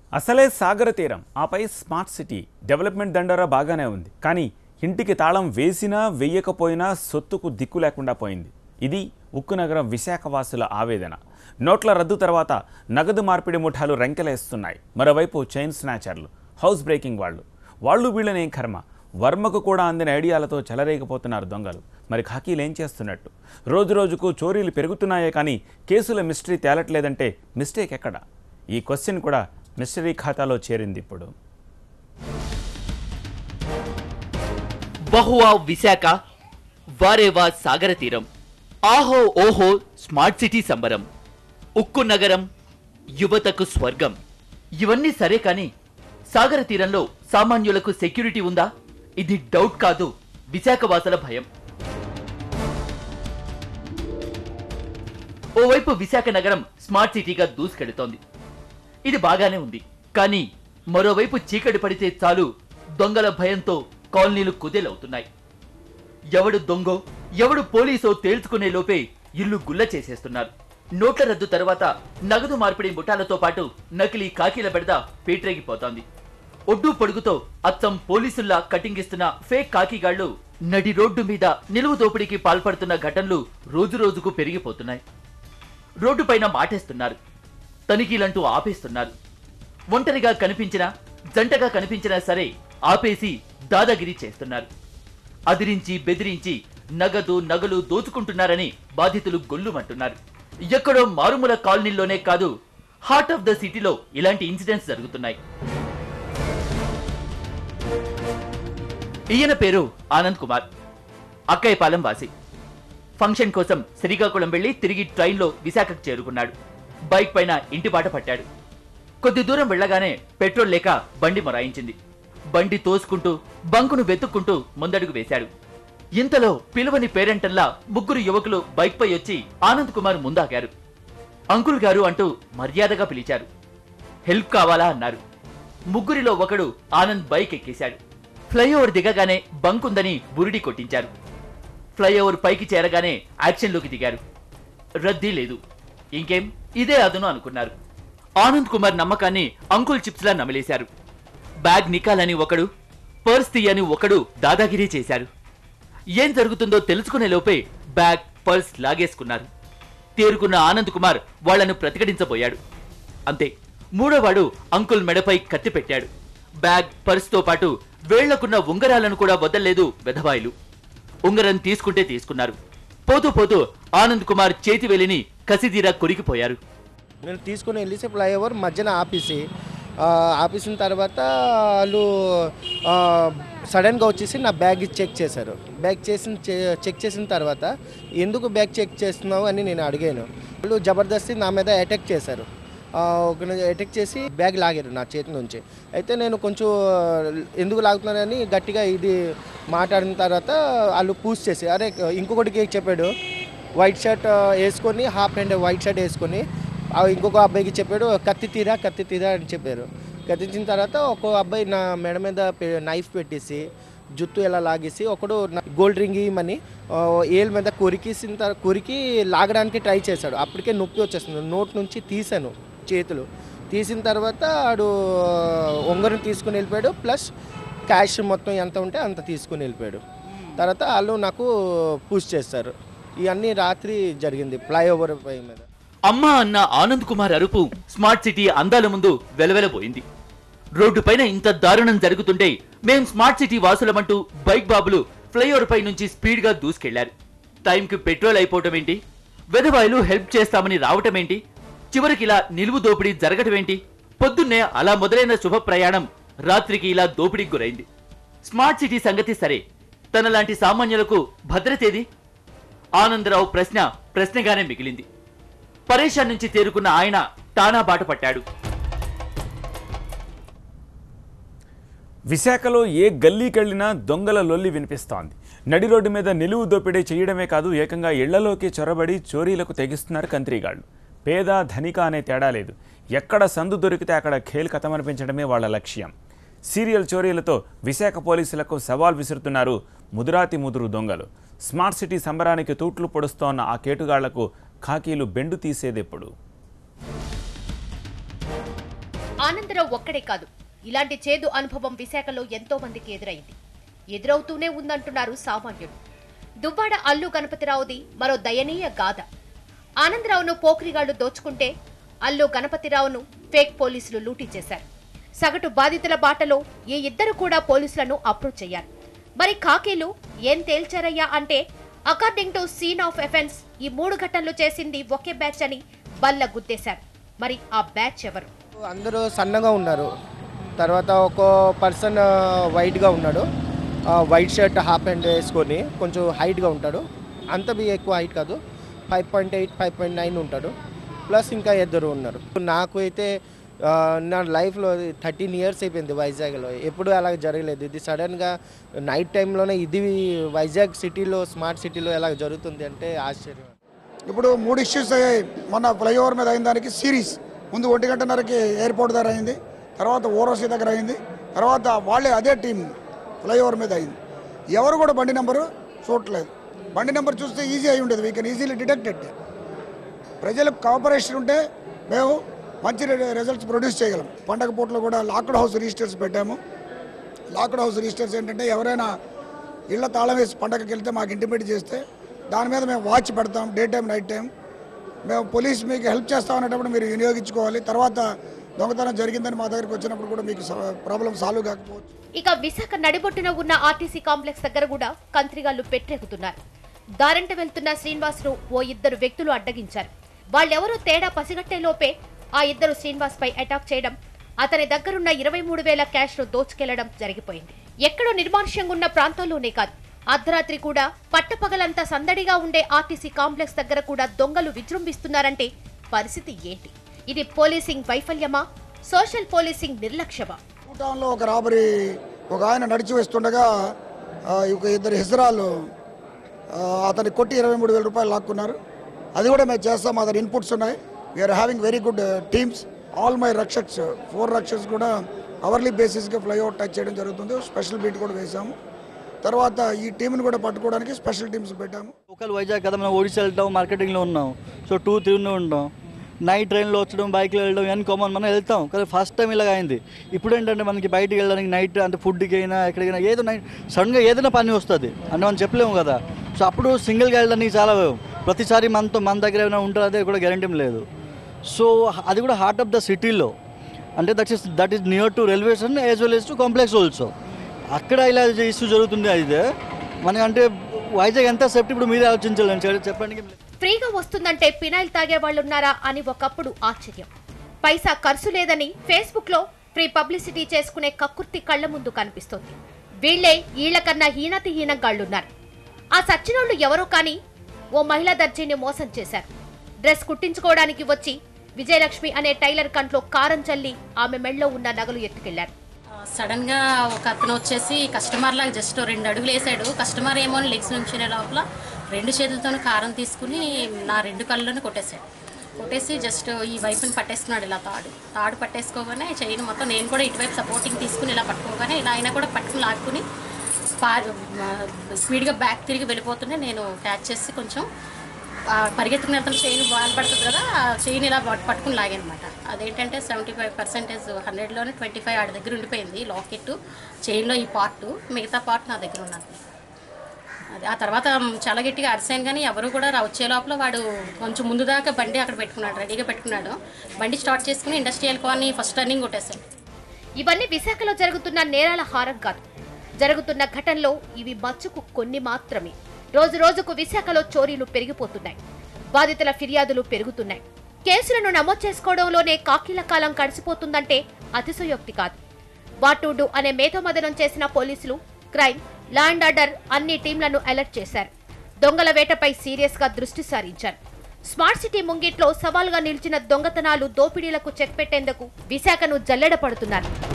అసలే సాగర తీరం ఆపై స్మార్ట్ సిటీ డెవలప్మెంట్ దండోరా బాగానే ఉంది కానీ ఇంటికి తాళం వేసినా వెయ్యకపోయినా సొత్తుకు దిక్కు లేకుండా పోయింది ఇది ఉక్కు నగరం విశాఖవాసుల ఆవేదన నోట్ల రద్దు తర్వాత నగదు మార్పిడి ముఠాలు రెంకెలేస్తున్నాయి మరోవైపు చైన్ స్నాచర్లు హౌస్ బ్రేకింగ్ వాళ్ళు వాళ్ళు వీళ్ళనేం కర్మ వర్మకు కూడా అందిన ఐడియాలతో చెలరేగిపోతున్నారు దొంగలు మరి ఖాకీలు ఏం చేస్తున్నట్టు రోజు రోజుకు చోరీలు పెరుగుతున్నాయే కానీ కేసుల మిస్టరీ తేలట్లేదంటే మిస్టేక్ ఎక్కడ ఈ క్వశ్చన్ కూడా మిస్టరీ ఖాతాలో చేరింది ఇప్పుడు బహువా విశాఖ వారేవా సాగర తీరం ఆహో ఓహో స్మార్ట్ సిటీ సంబరం ఉక్కు నగరం యువతకు స్వర్గం ఇవన్నీ సరే కాని సాగర తీరంలో సామాన్యులకు సెక్యూరిటీ ఉందా ఇది డౌట్ కాదు విశాఖవాసుల భయం ఓవైపు విశాఖ నగరం స్మార్ట్ సిటీగా దూసుకెడుతోంది ఇది బాగానే ఉంది కానీ మరోవైపు చీకటి పడితే చాలు దొంగల భయంతో కాలనీలు కుదేలవుతున్నాయి ఎవడు దొంగో ఎవడు పోలీసో తేల్చుకునే లోపే ఇల్లు గుల్ల చేసేస్తున్నారు నోట్ల రద్దు తర్వాత నగదు మార్పిడి ముఠాలతో పాటు నకిలీ కాకీల బెడద పేట్రేగిపోతోంది ఒడ్డు పొడుగుతో అచ్చం పోలీసుల్లా కటింగిస్తున్న ఫేక్ కాకిగాళ్లు నడి రోడ్డు మీద నిలువు దోపిడీకి పాల్పడుతున్న ఘటనలు రోజు రోజుకు పెరిగిపోతున్నాయి రోడ్డుపైన మాటేస్తున్నారు తనిఖీలంటూ ఆపేస్తున్నారు ఒంటరిగా కనిపించినా జంటగా కనిపించినా సరే ఆపేసి దాదాగిరి చేస్తున్నారు అదిరించి బెదిరించి నగదు నగలు దోచుకుంటున్నారని బాధితులు గొల్లుమంటున్నారు ఎక్కడో మారుమూల కాలనీల్లోనే కాదు హార్ట్ ఆఫ్ ద సిటీలో ఇలాంటి ఇన్సిడెంట్స్ జరుగుతున్నాయి ఈయన పేరు ఆనంద్ కుమార్ అక్కయ్యపాలెం వాసి ఫంక్షన్ కోసం శ్రీకాకుళం వెళ్లి తిరిగి ట్రైన్లో విశాఖకు చేరుకున్నాడు బైక్ పైన ఇంటి బాట పట్టాడు కొద్ది దూరం వెళ్ళగానే పెట్రోల్ లేక బండి మొరాయించింది బండి తోసుకుంటూ బంకును వెతుక్కుంటూ ముందడుగు వేశాడు ఇంతలో పిలువని పేరెంటల్లా ముగ్గురు యువకులు బైక్ పై వచ్చి ఆనంద్ కుమార్ ముందాగారు అంకుల్ గారు అంటూ మర్యాదగా పిలిచారు హెల్ప్ కావాలా అన్నారు ముగ్గురిలో ఒకడు ఆనంద్ బైక్ ఎక్కేశాడు ఫ్లైఓవర్ దిగగానే బంక్ ఉందని బురిడి కొట్టించారు ఫ్లైఓవర్ పైకి చేరగానే యాక్షన్లోకి దిగారు రద్దీ లేదు ఇంకేం ఇదే అదును అనుకున్నారు ఆనంద్ కుమార్ నమ్మకాన్ని అంకుల్ చిప్స్లా నమిలేశారు బ్యాగ్ నికాలని ఒకడు పర్స్ తీయని ఒకడు దాదాగిరీ చేశారు ఏం జరుగుతుందో తెలుసుకునే లోపే బ్యాగ్ పర్స్ లాగేసుకున్నారు తేరుకున్న ఆనంద్ కుమార్ వాళ్లను ప్రతిఘటించబోయాడు అంతే మూడోవాడు అంకుల్ మెడపై కత్తి పెట్టాడు బ్యాగ్ పర్స్తో పాటు వేళ్లకున్న ఉంగరాలను కూడా వదల్లేదు వెధవాయిలు ఉంగరం తీసుకుంటే తీసుకున్నారు పోతూ పోతూ ఆనంద్ కుమార్ చేతి వేలిని కసిదీరా కొరికిపోయారు నేను తీసుకుని వెళ్ళేసి ఫ్లైఓవర్ మధ్యన ఆపేసి ఆ, ఆపేసిన తర్వాత వాళ్ళు ఆ, సడన్గా వచ్చేసి నా బ్యాగ్ చెక్ చేశారు బ్యాగ్ చేసిన చె- చెక్ చేసిన తర్వాత ఎందుకు బ్యాగ్ చెక్ చేస్తున్నావు అని నేను అడిగాను వాళ్ళు జబర్దస్తి నా మీద అటాక్ చేశారు ఆ, ఒక అటాక్ చేసి బ్యాగ్ లాగారు నా చేతి నుంచి అయితే నేను కొంచెం ఎందుకు లాగుతున్నానని గట్టిగా ఇది మాట్లాడిన తర్వాత వాళ్ళు పూస్ చేసి అరే ఇంకొకటికి చెప్పాడు వైట్ షర్ట్ ఆ, వేసుకొని హాఫ్ హ్యాండ్ వైట్ షర్ట్ వేసుకొని ఆ ఇంకొక అబ్బాయికి చెప్పాడు కత్తి తీరా కత్తి తీరా అని చెప్పారు కత్తించిన తర్వాత ఒక అబ్బాయి నా మెడ మీద పె- నైఫ్ పెట్టేసి జుత్తు ఎలా లాగేసి ఒకడు నా గోల్డ్ రింగ్ ఇవ్వమని ఆ, ఏల్ మీద కొరికేసిన తర్వాత కొరికి లాగడానికి ట్రై చేశాడు అప్పటికే నొప్పి వచ్చేస్తుంది నోట్ నుంచి తీసాను చేతులు తీసిన తర్వాత ఆడు ఉంగరం తీసుకుని వెళ్ళిపోయాడు ప్లస్ క్యాష్ మొత్తం ఎంత ఉంటే అంత తీసుకుని వెళ్ళిపోయాడు తర్వాత వాళ్ళు నాకు పూజ చేస్తారు ఇవన్నీ రాత్రి జరిగింది ఫ్లైఓవర్ పై మీద అమ్మా అన్న ఆనంద్ కుమార్ అరుపు స్మార్ట్ సిటీ అందాల ముందు వెలవెలబోయింది రోడ్డు పైన ఇంత దారుణం జరుగుతుంటే మేం స్మార్ట్ సిటీ వాసులమంటూ బైక్ బాబులు ఫ్లైఓవర్ పై నుంచి స్పీడ్ గా దూసుకెళ్లారు టైంకి పెట్రోల్ అయిపోవటం ఏంటి వెధవాయిలు హెల్ప్ చేస్తామని రావటం ఏంటి చివరికి ఇలా నిలువు దోపిడీ జరగటం ఏంటి పొద్దున్నే అలా మొదలైన శుభ ప్రయాణం రాత్రికి ఇలా దోపిడీకి గురైంది స్మార్ట్ సిటీ సంగతి సరే తనలాంటి సామాన్యులకు భద్రతేది ఆనందరావు ప్రశ్న ప్రశ్నగానే మిగిలింది పరేషాన్ నుంచి తేరుకున్న ఆయన తానా బాట పట్టాడు విశాఖలో ఏ గల్లీకెళ్లినా దొంగల లొల్లి వినిపిస్తోంది నడి రోడ్డు మీద నిలువు దోపిడీ చేయడమే కాదు ఏకంగా ఇళ్లలోకి చొరబడి చోరీలకు తెగిస్తున్నారు కంత్రీగాళ్లు పేద ధనిక అనే తేడా లేదు ఎక్కడ సందు దొరికితే అక్కడ ఖేల్ కథమనిపించడమే వాళ్ళ లక్ష్యం సీరియల్ చోరీలతో విశాఖ పోలీసులకు సవాల్ విసురుతున్నారు ముదురాతి ముదురు దొంగలు స్మార్ట్ సిటీ సంబరానికి తూట్లు పొడుస్తోన్న ఆ కేటుగాళ్లకు ఖాకీలు బెండు తీసేదెప్పుడు ఆనందరావు ఒక్కడే కాదు ఇలాంటి చేదు అనుభవం విశాఖలో ఎంతో మందికి ఎదురైంది ఎదురవుతూనే ఉందంటున్నారు సామాన్యుడు దువ్వాడ అల్లు గణపతిరావుది మరో దయనీయ గాథ ఆనందరావును పోకిరిగాళ్లు దోచుకుంటే అల్లు గణపతిరావును ఫేక్ పోలీసులు లూటీ చేశారు సగటు బాధితుల బాటలో ఈ ఇద్దరు కూడా పోలీసులను అప్రోచ్ అయ్యారు మరి కాకీలు ఏం తేల్చారయ్యా అంటే according to scene of offence ఈ మూడు ఘటనలు చేసింది ఒకే బ్యాచ్ అని బల్ల గుద్దేశారు మరి ఆ బ్యాచ్ ఎవరు అందరూ సన్నగా ఉన్నారు తర్వాత ఒక పర్సన్ వైట్గా ఉన్నాడు వైట్ షర్ట్ హాఫ్ హ్యాండ్ వేసుకొని కొంచెం హైట్గా ఉంటాడు అంత బి ఎక్కువ హైట్ కాదు five point eight five point nine ఉంటాడు ప్లస్ ఇంకా ఇద్దరు ఉన్నారు నాకు అయితే ఆ, నా లైఫ్లో థర్టీన్ ఇయర్స్ అయిపోయింది వైజాగ్లో ఎప్పుడు అలా జరగలేదు ఇది సడన్గా నైట్ టైంలోనే ఇది వైజాగ్ సిటీలో స్మార్ట్ సిటీలో ఎలా జరుగుతుంది అంటే ఆశ్చర్యం ఇప్పుడు మూడు ఇష్యూస్ అయ్యాయి మొన్న ఫ్లైఓవర్ మీద అయిన దానికి సిరీస్ ముందు ఒంటి గంటన్నరకి ఎయిర్పోర్ట్ దగ్గర అయింది తర్వాత ఓరోసి దగ్గర అయింది తర్వాత వాళ్ళే అదే టీం ఫ్లైఓవర్ మీద అయింది ఎవరు కూడా బండి నెంబరు చూడట్లేదు బండి నెంబర్ చూస్తే ఈజీ అయి ఉండేది వీ కెన్ ఈజీలీ డిటెక్టెడ్ ప్రజలకు కోఆపరేషన్ ఉంటే మేము మంచి రిజల్ట్స్ ప్రొడ్యూస్ చేయగలం పండగ పూటలో కూడా లాక్డ్ హౌస్ రిజిస్టర్స్ పెట్టాము లాక్డ్ హౌస్ రిజిస్టర్స్ ఏంటంటే ఎవరైనా ఇళ్ల తాళం వేసి పండగకి వెళ్తే మాకు ఇంటిమేట్ చేస్తే దాని మీద మేము వాచ్ పెడతాం డే టైం నైట్ టైం మేము పోలీస్ మీకు హెల్ప్ చేస్తాం అనేటప్పుడు మీరు వినియోగించుకోవాలి తర్వాత దొంగతనం జరిగిందని మా దగ్గరికి వచ్చినప్పుడు కూడా మీకు ప్రాబ్లం సాల్వ్ కాకపోవచ్చు ఇక విశాఖ నడిబొట్టున ఉన్న ఆర్టీసీ కాంప్లెక్స్ దగ్గర కూడా కంత్రిగాళ్లు పెట్టెక్కుతున్నారు దారంట వెళ్తున్న శ్రీనివాస్ను ఓ ఇద్దరు వ్యక్తులు అడ్డగించారు వాళ్ళెవరో తేడా పసిగట్టే లోపే ఆ ఇద్దరు శ్రీనివాస్ పై అటాక్ చేయడం అతని దగ్గరున్న ఇరవై మూడు వేల క్యాష్ ను దోచుకెళ్లడం జరిగిపోయింది ఎక్కడో నిర్మానుష్యంగా ఉన్న ప్రాంతాల్లోనే కాదు అర్ధరాత్రి కూడా పట్టపగలంతా సందడిగా ఉండే ఆర్టీసీ కాంప్లెక్స్ దగ్గర కూడా దొంగలు విజృంభిస్తున్నారంటే పరిస్థితి ఏంటి ఇది పోలీసింగ్ వైఫల్యమా సోషల్ పోలీసింగ్ నిర్లక్ష్యమా టౌన్లో ఒక రాబరీ ఒక ఆయన నడిచి వస్తుండగా ఆ, ఒక ఇద్దరు హిజరాలు ఆ, అతన్ని కొట్టి ఇరవై మూడు వేల రూపాయలు లాక్కున్నారు అది కూడా మేము చేస్తాం అతని ఇన్పుట్స్ ఉన్నాయి we are having very good teams all my Rakshaks four Rakshaks కూడా అవర్లీ బేసిస్గా ఫ్లైఓవర్ టచ్ చేయడం జరుగుతుంది స్పెషల్ బీట్ కూడా వేసాము తర్వాత ఈ టీంని కూడా పట్టుకోవడానికి స్పెషల్ టీమ్స్ పెట్టాము లోకల్ వైజాగ్ కదా మనం ఒడిశా వెళ్తాం మార్కెటింగ్లో ఉన్నాం సో టూ తిరుగుతూ ఉంటాం నైట్ ట్రైన్లో వచ్చడం బైక్లో వెళ్ళడం ఇవన్నీ కామన్ మనం వెళ్తాం కానీ ఫస్ట్ టైం ఇలాగ అయింది ఇప్పుడు ఏంటంటే మనకి బయటికి వెళ్ళడానికి నైట్ అంటే ఫుడ్కి అయినా ఎక్కడికైనా ఏదో నైట్ సడన్గా ఏదైనా పని వస్తుంది అంటే మనం చెప్పలేము కదా సో అప్పుడు సింగిల్గా వెళ్ళడానికి చాలా భయం ప్రతిసారి మనతో మన దగ్గర ఏమైనా ఉంటారో అదే కూడా గ్యారంటీ లేదు సో అది కూడా హార్ట్ ఆఫ్ ద సిటీలో అంటే that is that is near to railway station as well as to complex also అక్కడ ఇలా ఇష్యూ జరుగుతుంది అయితే మనకంటే వైజాగ్ ఎంత సేఫ్టీ ఇప్పుడు మీరే ఆలోచించాలని చెప్పండి ఫ్రీగా వస్తుందంటే పినాయిల్ తాగే వాళ్ళున్నారా అని ఒకప్పుడు ఆశ్చర్యం పైసా ఖర్చు లేదని ఫేస్బుక్ లో ఫ్రీ పబ్లిసిటీ చేసుకునే కక్కుర్తి కళ్ల ముందు కనిపిస్తోంది వీళ్లే ఈళ్లకన్నా హీనతి హీనంగాళ్లున్నారు ఆ సచ్చినోళ్లు ఎవరో కానీ ఓ మహిళా దర్జీని మోసం చేశారు డ్రెస్ కుట్టించుకోవడానికి వచ్చి విజయలక్ష్మి అనే టైలర్ కంట్లో కారం చల్లి ఆమె మెళ్ళలో ఉన్న నగలు ఎత్తుకెళ్లారు సడన్ గా ఒక అతను వచ్చేసి కస్టమర్ లాగా జస్ట్ రెండు అడుగులు వేసాడు కస్టమర్ ఏమో అని లెగ్స్ నుంచునే లోపల రెండు చేతులతో కారం తీసుకుని నా రెండు కళ్ళలోనే కొట్టేశాడు కొట్టేసి జస్ట్ ఈ వైపుని పట్టేసుకున్నాడు ఇలా తాడు తాడు పట్టేసుకోగానే చైన్ మొత్తం నేను కూడా ఇటువైపు సపోర్టింగ్ తీసుకుని ఇలా పట్టుకోగానే ఇలా అయినా కూడా పట్టుకుని లాక్కుని పా స్పీడ్గా బ్యాక్ తిరిగి వెళ్ళిపోతుంటే నేను క్యాచ్ చేసి కొంచెం ఆ పరిగెత్తుకుని వెళ్తున్న చైన్ బాగా పడుతుంది కదా ఆ చైన్ ఇలా పట్- పట్టుకుని లాగానమాట అదేంటంటే సెవెంటీ ఫైవ్ పర్సెంటేజ్ హండ్రెడ్లోనే ట్వంటీ ఫైవ్ ఆడి దగ్గర ఉండిపోయింది లాకెట్ చైన్లో ఈ పార్ట్ మిగతా పార్ట్ నా దగ్గర ఉన్నది అది ఆ తర్వాత చాలా గట్టిగా అరిసాను కానీ ఎవరు కూడా రా- వచ్చే లోపల వాడు కొంచెం ముందు దాకా బండి అక్కడ పెట్టుకున్నాడు రెడీగా పెట్టుకున్నాడు బండి స్టార్ట్ చేసుకుని ఇండస్ట్రియల్ కాలనీ ఫస్ట్ టర్నింగ్ కొట్టేశాడు ఇవన్నీ విశాఖలో జరుగుతున్న నేరాల హారం కాదు జరుగుతున్న ఘటనలో ఇవి మచ్చుకు కొన్ని మాత్రమే రోజు రోజుకు విశాఖలో చోరీలు పెరిగిపోతున్నాయి బాధితుల ఫిర్యాదులు పెరుగుతున్నాయి కేసులను నమోదు చేసుకోవడంలోనే కాకిల కాలం గడిచిపోతుందంటే అతిశయోక్తి కాదు వాటూడు అనే మేధోమదనం చేసిన పోలీసులు క్రైమ్ లా అండ్ ఆర్డర్ అన్ని టీంలను అలర్ట్ చేశారు దొంగల వేటపై సీరియస్ గా దృష్టి సారించారు స్మార్ట్ సిటీ ముంగిట్లో సవాల్గా నిలిచిన దొంగతనాలు దోపిడీలకు చెక్ పెట్టేందుకు విశాఖను జల్లెడ పడుతున్నారు